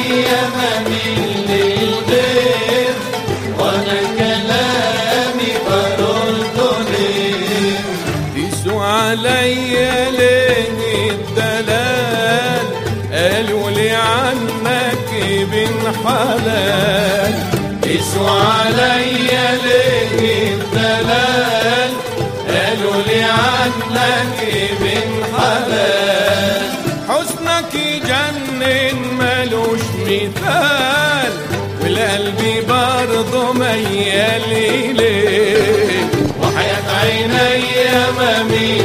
عيني مميل للغير وانا كلامي برد ليه قيسوا عليا ليه الدلال قالوا لي عنك ابن حلال قسوا عليا ليه الدلال قالوا لي عنك ابن حلال حسنك يجنن ملوش مثال والقلب برضه ميال إليه وحياة عيني مميل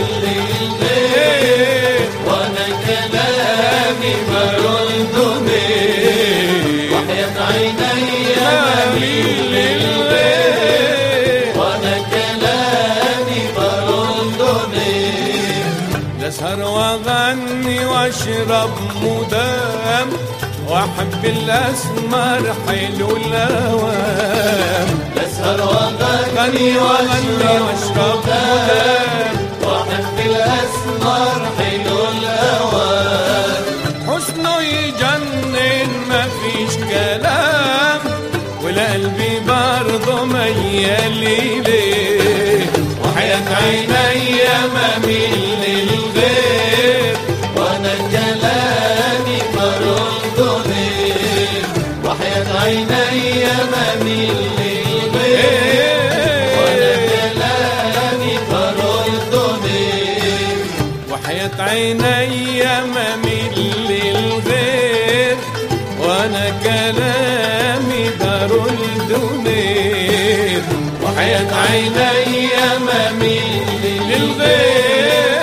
للغير وانا كلامي برد ليه وحياة عيني مميل للغير وانا كلامي برد ليه اسهر واغني واشرب مدام واحب الاسمر حلو الاوام اسهر واغني غني واغني واشرب مدام واحب الاسمر حلو الاوان حسنه يجنن مفيش كلام والقلب برضه ميال ليه وحياة عيني مميل للغير وانا كلامي برد ليه وحياة عيني مميل للغير وانا كلامي برد ليه وحياة عيني مميل للغير وانا كلامي برد ليه وحياة عيني مميل للغير